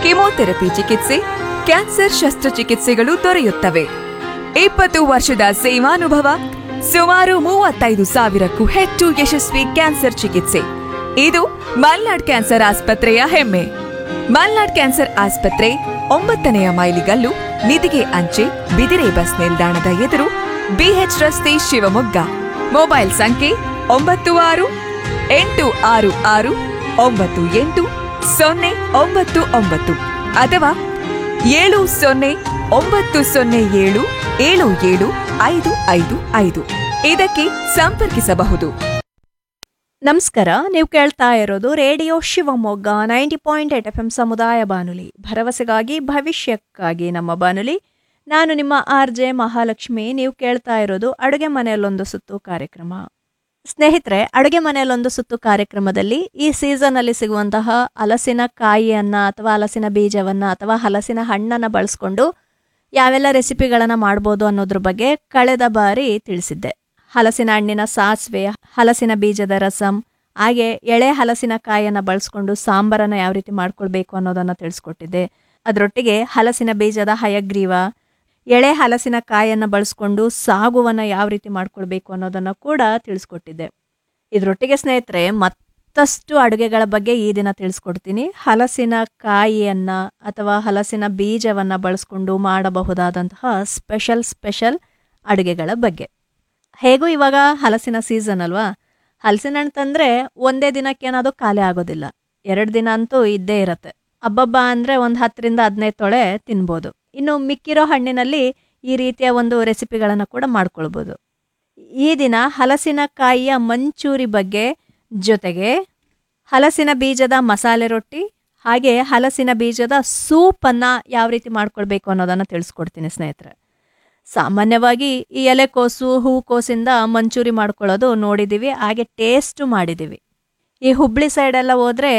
chemotherapy ಚಿಕಿತ್ಸೆ cancer ಶಸ್ತ್ರಚಿಕಿತ್ಸೆಗಳು ದೊರೆಯುತ್ತವೆ ಇಪ್ಪತ್ತು ವರ್ಷದ ಸೇವಾನುಭವ ಸುಮಾರು ಮೂವತ್ತೈದು ಸಾವಿರಕ್ಕೂ ಹೆಚ್ಚು ಯಶಸ್ವಿ ಕ್ಯಾನ್ಸರ್ ಚಿಕಿತ್ಸೆ ಇದು ಮಲ್ನಾಡ್ ಕ್ಯಾನ್ಸರ್ ಆಸ್ಪತ್ರೆಯ ಹೆಮ್ಮೆ ಮಲ್ನಾಡ್ ಕ್ಯಾನ್ಸರ್ ಆಸ್ಪತ್ರೆ ಒಂಬತ್ತನೆಯ ಮೈಲಿಗಲ್ಲು ನಿಧಿಗೆ ಅಂಚೆ ಬಿದಿರೆ ಬಸ್ ನಿಲ್ದಾಣದ ಎದುರು ಬಿಎಚ್ ರಸ್ತೆ ಶಿವಮೊಗ್ಗ ಮೊಬೈಲ್ ಸಂಖ್ಯೆ ಒಂಬತ್ತು ಆರು ಎಂಟು ಆರು ಆರು ಒಂಬತ್ತು ಎಂಟು ಸೊನ್ನೆ ಒಂಬತ್ತು ಒಂಬತ್ತು ಅಥವಾ ಏಳು ಸೊನ್ನೆ ಒಂಬತ್ತು ಸೊನ್ನೆ ಏಳು ಏಳು ಏಳು ಐದು ಐದು ಐದು ಇದಕ್ಕೆ ಸಂಪರ್ಕಿಸಬಹುದು ನಮಸ್ಕಾರ ನೀವು ಕೇಳ್ತಾ ಇರೋದು radio Shivamogga ninety point eight F M ಸಮುದಾಯ ಬಾನುಲಿ ಭರವಸೆಗಾಗಿ ಭವಿಷ್ಯಕ್ಕಾಗಿ ನಮ್ಮ ಬಾನುಲಿ ನಾನು ನಿಮ್ಮ ಆರ್ ಜೆ ಮಹಾಲಕ್ಷ್ಮಿ ನೀವು ಕೇಳ್ತಾ ಇರೋದು ಅಡುಗೆ ಮನೆಯಲ್ಲೊಂದು ಸುತ್ತು ಕಾರ್ಯಕ್ರಮ ಸ್ನೇಹಿತರೆ ಅಡುಗೆ ಮನೆಯಲ್ಲೊಂದು ಸುತ್ತು ಕಾರ್ಯಕ್ರಮದಲ್ಲಿ ಈ ಸೀಸನಲ್ಲಿ ಸಿಗುವಂತಹ ಹಲಸಿನ ಕಾಯಿಯನ್ನ ಅಥವಾ ಹಲಸಿನ ಬೀಜವನ್ನ ಅಥವಾ ಹಲಸಿನ ಹಣ್ಣನ್ನ ಬಳಸ್ಕೊಂಡು ಯಾವೆಲ್ಲ ರೆಸಿಪಿಗಳನ್ನು ಮಾಡ್ಬೋದು ಅನ್ನೋದ್ರ ಬಗ್ಗೆ ಕಳೆದ ಬಾರಿ ತಿಳಿಸಿದ್ದೆ ಹಲಸಿನ ಹಣ್ಣಿನ ಸಾಸಿವೆ ಹಲಸಿನ ಬೀಜದ ರಸಂ ಹಾಗೆ ಎಳೆ ಹಲಸಿನ ಕಾಯನ್ನು ಬಳಸ್ಕೊಂಡು ಸಾಂಬಾರನ್ನ ಯಾವ ರೀತಿ ಮಾಡ್ಕೊಳ್ಬೇಕು ಅನ್ನೋದನ್ನ ತಿಳಿಸ್ಕೊಟ್ಟಿದ್ದೆ ಅದರೊಟ್ಟಿಗೆ ಹಲಸಿನ ಬೀಜದ ಹಯಗ್ರೀವ ಎಳೆ ಹಲಸಿನ ಕಾಯನ್ನು ಬಳಸ್ಕೊಂಡು ಸಾಗುವನ್ನ ಯಾವ ರೀತಿ ಮಾಡ್ಕೊಳ್ಬೇಕು ಅನ್ನೋದನ್ನ ಕೂಡ ತಿಳಿಸ್ಕೊಟ್ಟಿದ್ದೆ ಇದರೊಟ್ಟಿಗೆ ಸ್ನೇಹಿತರೆ ಮತ್ತಷ್ಟು ಅಡುಗೆಗಳ ಬಗ್ಗೆ ಈ ದಿನ ತಿಳಿಸ್ಕೊಡ್ತೀನಿ ಹಲಸಿನ ಕಾಯಿಯನ್ನ ಅಥವಾ ಹಲಸಿನ ಬೀಜವನ್ನ ಬಳಸ್ಕೊಂಡು ಮಾಡಬಹುದಾದಂತಹ ಸ್ಪೆಷಲ್ ಸ್ಪೆಷಲ್ ಅಡುಗೆಗಳ ಬಗ್ಗೆ ಹೇಗೂ ಇವಾಗ ಹಲಸಿನ ಸೀಸನ್ ಅಲ್ವಾ ಹಲಸಿನ ಹಣ್ಣು ತಂದ್ರೆ ಒಂದೇ ದಿನಕ್ಕೆ ಏನಾದ್ರು ಖಾಲಿ ಆಗೋದಿಲ್ಲ ಎರಡು ದಿನ ಅಂತೂ ಇದ್ದೇ ಇರತ್ತೆ ಹಬ್ಬಬ್ಬ ಅಂದ್ರೆ ಒಂದು ಹತ್ತರಿಂದ ಹದಿನೈದು ತೊಳೆ ತಿನ್ಬೋದು ಇನ್ನು ಮಿಕ್ಕಿರೋ ಹಣ್ಣಿನಲ್ಲಿ ಈ ರೀತಿಯ ಒಂದು ರೆಸಿಪಿಗಳನ್ನು ಕೂಡ ಮಾಡ್ಕೊಳ್ಬೋದು ಈ ದಿನ ಹಲಸಿನಕಾಯಿಯ ಮಂಚೂರಿ ಬಗ್ಗೆ ಜೊತೆಗೆ ಹಲಸಿನ ಬೀಜದ ಮಸಾಲೆ ರೊಟ್ಟಿ ಹಾಗೆ ಹಲಸಿನ ಬೀಜದ ಸೂಪನ್ನು ಯಾವ ರೀತಿ ಮಾಡ್ಕೊಳ್ಬೇಕು ಅನ್ನೋದನ್ನು ತಿಳಿಸ್ಕೊಡ್ತೀನಿ ಸ್ನೇಹಿತರೆ ಸಾಮಾನ್ಯವಾಗಿ ಈ ಎಲೆಕೋಸು ಹೂಕೋಸಿಂದ ಮಂಚೂರಿ ಮಾಡ್ಕೊಳ್ಳೋದು ನೋಡಿದ್ದೀವಿ ಹಾಗೆ ಟೇಸ್ಟು ಮಾಡಿದ್ದೀವಿ ಈ ಹುಬ್ಳಿ ಸೈಡೆಲ್ಲ ಹೋದರೆ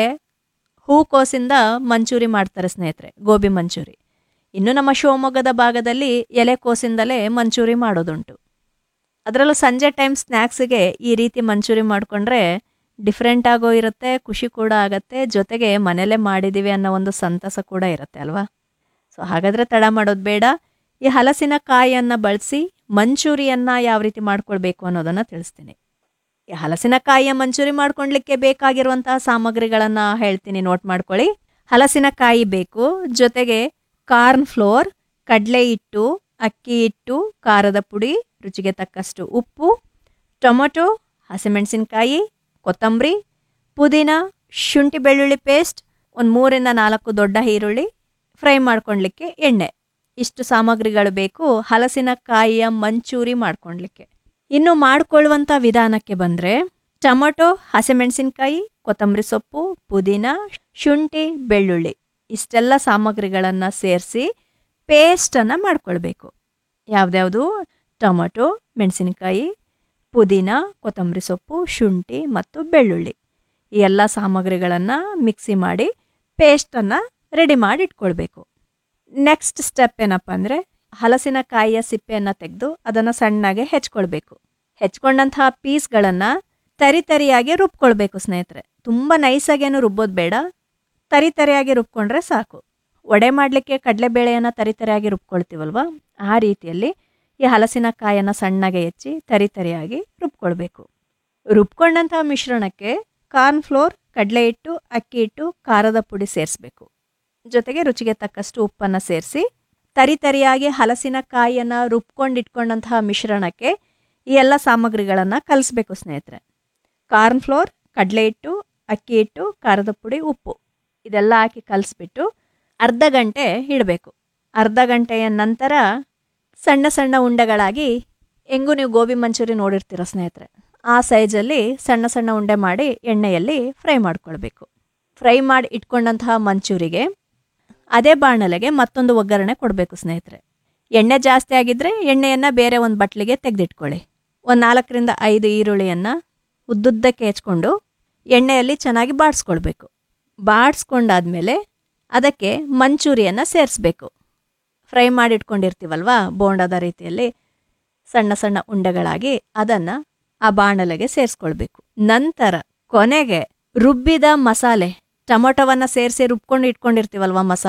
ಹೂಕೋಸಿಂದ ಮಂಚೂರಿ ಮಾಡ್ತಾರೆ ಸ್ನೇಹಿತರೆ ಗೋಬಿ ಮಂಚೂರಿ ಇನ್ನು ನಮ್ಮ ಶಿವಮೊಗ್ಗದ ಭಾಗದಲ್ಲಿ ಎಲೆಕೋಸಿಂದಲೇ ಮಂಚೂರಿ ಮಾಡೋದುಂಟು ಅದರಲ್ಲೂ ಸಂಜೆ ಟೈಮ್ ಸ್ನ್ಯಾಕ್ಸಿಗೆ ಈ ರೀತಿ ಮಂಚೂರಿ ಮಾಡಿಕೊಂಡ್ರೆ ಡಿಫ್ರೆಂಟ್ ಆಗೋ ಇರುತ್ತೆ ಖುಷಿ ಕೂಡ ಆಗತ್ತೆ ಜೊತೆಗೆ ಮನೇಲೇ ಮಾಡಿದ್ದೀವಿ ಅನ್ನೋ ಒಂದು ಸಂತಸ ಕೂಡ ಇರುತ್ತೆ ಅಲ್ವಾ ಸೊ ಹಾಗಾದರೆ ತಡ ಮಾಡೋದು ಬೇಡ ಈ ಹಲಸಿನ ಕಾಯಿಯನ್ನು ಬಳಸಿ ಮಂಚೂರಿಯನ್ನು ಯಾವ ರೀತಿ ಮಾಡ್ಕೊಳ್ಬೇಕು ಅನ್ನೋದನ್ನು ತಿಳಿಸ್ತೀನಿ ಈ ಹಲಸಿನಕಾಯಿಯ ಮಂಚೂರಿ ಮಾಡ್ಕೊಳ್ಲಿಕ್ಕೆ ಬೇಕಾಗಿರುವಂತಹ ಸಾಮಗ್ರಿಗಳನ್ನು ಹೇಳ್ತೀನಿ ನೋಟ್ ಮಾಡ್ಕೊಳ್ಳಿ ಹಲಸಿನಕಾಯಿ ಬೇಕು ಜೊತೆಗೆ ಕಾರ್ನ್ ಫ್ಲೋರ್ ಕಡಲೆ ಹಿಟ್ಟು ಅಕ್ಕಿ ಹಿಟ್ಟು ಖಾರದ ಪುಡಿ ರುಚಿಗೆ ತಕ್ಕಷ್ಟು ಉಪ್ಪು ಟೊಮೊಟೊ ಹಸಿಮೆಣಸಿನಕಾಯಿ ಕೊತ್ತಂಬರಿ ಪುದೀನ ಶುಂಠಿ ಬೆಳ್ಳುಳ್ಳಿ ಪೇಸ್ಟ್ ಒಂದು ಮೂರಿಂದ ನಾಲ್ಕು ದೊಡ್ಡ ಈರುಳ್ಳಿ ಫ್ರೈ ಮಾಡ್ಕೊಳ್ಲಿಕ್ಕೆ ಎಣ್ಣೆ ಇಷ್ಟು ಸಾಮಗ್ರಿಗಳು ಬೇಕು ಹಲಸಿನಕಾಯಿಯ ಮಂಚೂರಿ ಮಾಡ್ಕೊಳ್ಲಿಕ್ಕೆ ಇನ್ನು ಮಾಡ್ಕೊಳ್ಳುವಂಥ ವಿಧಾನಕ್ಕೆ ಬಂದರೆ ಟೊಮೊಟೊ ಹಸಿಮೆಣಸಿನಕಾಯಿ ಕೊತ್ತಂಬರಿ ಸೊಪ್ಪು ಪುದೀನ ಶುಂಠಿ ಬೆಳ್ಳುಳ್ಳಿ ಇಷ್ಟೆಲ್ಲ ಸಾಮಗ್ರಿಗಳನ್ನು ಸೇರಿಸಿ ಪೇಸ್ಟನ್ನು ಮಾಡ್ಕೊಳ್ಬೇಕು ಯಾವ್ದ್ಯಾವುದು ಟೊಮೊಟೊ ಮೆಣಸಿನಕಾಯಿ ಪುದೀನ ಕೊತ್ತಂಬರಿ ಸೊಪ್ಪು ಶುಂಠಿ ಮತ್ತು ಬೆಳ್ಳುಳ್ಳಿ ಈ ಎಲ್ಲ ಸಾಮಗ್ರಿಗಳನ್ನು ಮಿಕ್ಸಿ ಮಾಡಿ ಪೇಸ್ಟನ್ನು ರೆಡಿ ಮಾಡಿ ಇಟ್ಕೊಳ್ಬೇಕು ನೆಕ್ಸ್ಟ್ ಸ್ಟೆಪ್ ಏನಪ್ಪ ಅಂದರೆ ಹಲಸಿನಕಾಯಿಯ ಸಿಪ್ಪೆಯನ್ನು ತೆಗೆದು ಅದನ್ನು ಸಣ್ಣಗೆ ಹೆಚ್ಕೊಳ್ಬೇಕು ಹೆಚ್ಕೊಂಡಂತಹ ಪೀಸ್ಗಳನ್ನು ತರಿ ತರಿಯಾಗಿ ರುಬ್ಕೊಳ್ಬೇಕು ಸ್ನೇಹಿತರೆ ತುಂಬ ನೈಸಾಗೇನು ರುಬ್ಬೋದು ಬೇಡ ತರಿ ತರಿಯಾಗಿ ರುಬ್ಕೊಂಡ್ರೆ ಸಾಕು ವಡೆ ಮಾಡಲಿಕ್ಕೆ ಕಡಲೆಬೇಳೆಯನ್ನು ತರಿ ತರಿಯಾಗಿ ರುಬ್ಕೊಳ್ತೀವಲ್ವ ಆ ರೀತಿಯಲ್ಲಿ ಈ ಹಲಸಿನಕಾಯನ್ನು ಸಣ್ಣಗೆ ಹೆಚ್ಚಿ ತರಿ ತರಿಯಾಗಿ ರುಬ್ಕೊಳ್ಬೇಕು ರುಬ್ಕೊಂಡಂತಹ ಮಿಶ್ರಣಕ್ಕೆ ಕಾರ್ನ್ ಫ್ಲೋರ್ ಕಡಲೆ ಹಿಟ್ಟು ಅಕ್ಕಿ ಹಿಟ್ಟು ಖಾರದ ಪುಡಿ ಸೇರಿಸ್ಬೇಕು ಜೊತೆಗೆ ರುಚಿಗೆ ತಕ್ಕಷ್ಟು ಉಪ್ಪನ್ನು ಸೇರಿಸಿ ತರಿ ತರಿಯಾಗಿ ಹಲಸಿನಕಾಯಿಯನ್ನು ರುಬ್ಕೊಂಡು ಇಟ್ಕೊಂಡಂತಹ ಮಿಶ್ರಣಕ್ಕೆ ಈ ಎಲ್ಲ ಸಾಮಗ್ರಿಗಳನ್ನು ಕಲಿಸ್ಬೇಕು ಸ್ನೇಹಿತರೆ ಕಾರ್ನ್ ಫ್ಲೋರ್ ಕಡಲೆ ಹಿಟ್ಟು ಅಕ್ಕಿ ಹಿಟ್ಟು ಖಾರದ ಪುಡಿ ಉಪ್ಪು ಇದೆಲ್ಲ ಹಾಕಿ ಕಲಿಸ್ಬಿಟ್ಟು ಅರ್ಧ ಗಂಟೆ ಇಡಬೇಕು ಅರ್ಧ ಗಂಟೆಯ ನಂತರ ಸಣ್ಣ ಸಣ್ಣ ಉಂಡೆಗಳಾಗಿ ಹೆಂಗೂ ನೀವು ಗೋಬಿ ಮಂಚೂರಿ ನೋಡಿರ್ತೀರ ಸ್ನೇಹಿತರೆ ಆ ಸೈಜಲ್ಲಿ ಸಣ್ಣ ಸಣ್ಣ ಉಂಡೆ ಮಾಡಿ ಎಣ್ಣೆಯಲ್ಲಿ ಫ್ರೈ ಮಾಡ್ಕೊಳ್ಬೇಕು ಫ್ರೈ ಮಾಡಿ ಇಟ್ಕೊಂಡಂತಹ ಮಂಚೂರಿಗೆ ಅದೇ ಬಾಣಲೆಗೆ ಮತ್ತೊಂದು ಒಗ್ಗರಣೆ ಕೊಡಬೇಕು ಸ್ನೇಹಿತರೆ ಎಣ್ಣೆ ಜಾಸ್ತಿ ಆಗಿದ್ದರೆ ಎಣ್ಣೆಯನ್ನು ಬೇರೆ ಒಂದು ಬಟ್ಲಿಗೆ ತೆಗೆದಿಟ್ಕೊಳ್ಳಿ ಒಂದು ನಾಲ್ಕರಿಂದ ಐದು ಈರುಳ್ಳಿಯನ್ನು ಉದ್ದುದ್ದಕ್ಕೆ ಹೆಚ್ಕೊಂಡು ಎಣ್ಣೆಯಲ್ಲಿ ಚೆನ್ನಾಗಿ ಬಾಡಿಸ್ಕೊಳ್ಬೇಕು ಬಾಡಿಸ್ಕೊಂಡಾದ್ಮೇಲೆ ಅದಕ್ಕೆ ಮಂಚೂರಿಯನ್ನು ಸೇರಿಸ್ಬೇಕು ಫ್ರೈ ಮಾಡಿ ಇಟ್ಕೊಂಡಿರ್ತೀವಲ್ವಾ ಬೋಂಡದ ರೀತಿಯಲ್ಲಿ ಸಣ್ಣ ಸಣ್ಣ ಉಂಡೆಗಳಾಗಿ ಅದನ್ನು ಆ ಬಾಣಲೆಗೆ ಸೇರಿಸ್ಕೊಳ್ಬೇಕು ನಂತರ ಕೊನೆಗೆ ರುಬ್ಬಿದ ಮಸಾಲೆ ಟೊಮೊಟೊವನ್ನು ಸೇರಿಸಿ ರುಬ್ಕೊಂಡು ಇಟ್ಕೊಂಡಿರ್ತೀವಲ್ವ ಮಸಾಲೆ